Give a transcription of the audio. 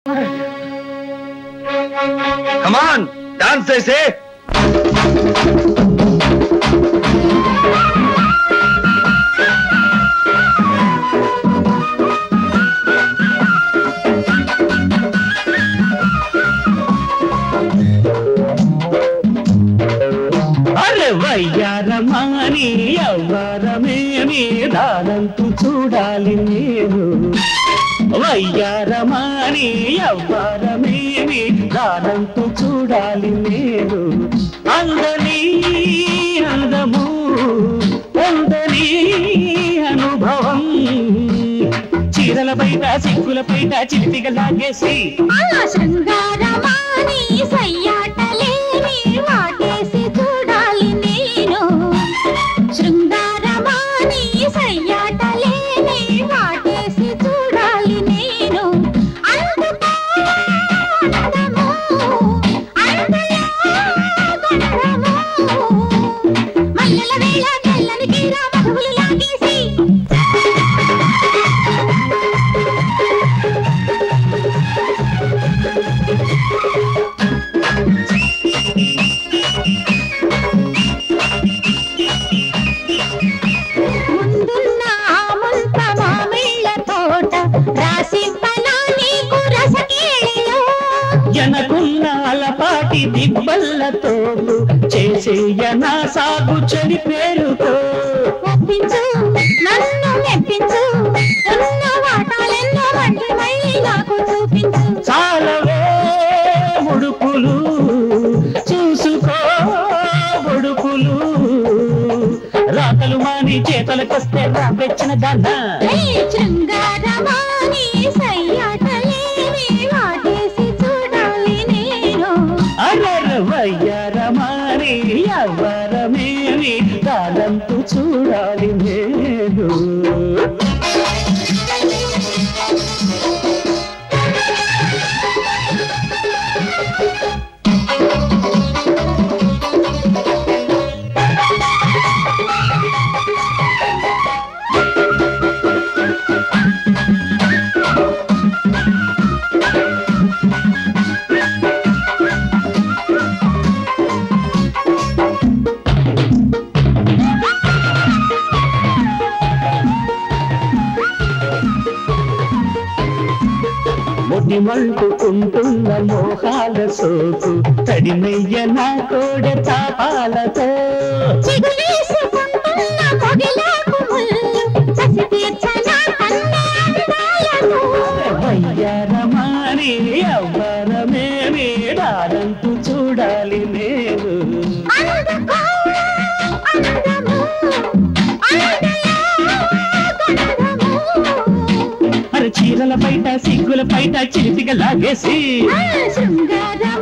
Come on dance చేసే అరే వయ్యారమాని ఎవ్వరమేమి దానంతు చూడాలి నేను వయ్యారమాని ఎవ్వరమేమి దానంతు చూడాలి నేను అందని అందము అందని అనుభవం చీరల బయట సిక్కుల బయట చిలిపిగా లాగేసి ఆ శృంగారమాని సయ్యాటలేని వాటేసి చూడాలి నేను శృంగారమాని సయ్యాటలేని వాటేసి చూడాలి నేను అందుకో అందము, అందయో గంధము. మల్లెల వేళ తెల్లని తీర మధువులు లాగేసి ముందున్న ఆ ముంత మామిళ్ళ తోట రాసివ్వనా నీకు రసకేళిలో జనకున్న అలపాటి దిబ్బల్లతో చేసేయన సాగు చెడి పేరుతో ఒప్పించు నన్ను మెప్పించు ఉన్న వాటాలెన్నో వంటి మళ్ళీ నాకు చూపించు చాలవే ముడుపులు చూసుకో ముడుపులు రాతలు మాని చేతలకొస్తే రాపెచ్చిన దాన్న ఏ శృంగారమాని సయ్యాటలేని వాటేసి చూడాలి నేను అరవయ్యరమాని ఎవరమేమి కాలంతు చూడాలి నేను ముడి మంటుకుంటున్న మోహాల సోకు తడిమెయ్య నా కోడ తాపాలతో చిగులేసుకుంటున్న మొగిలాకు ముళ్ళు కసి తీర్చనా కన్నే అందాలను వయ్యారమాని ఎవ్వరమేమి దారంతు చూడాలి నేను అందుకో అందము అందయో గంధము మరి చీరల బయట సిగ్గుల బయట చిలిపిగా లాగేసి ఆ శృంగారం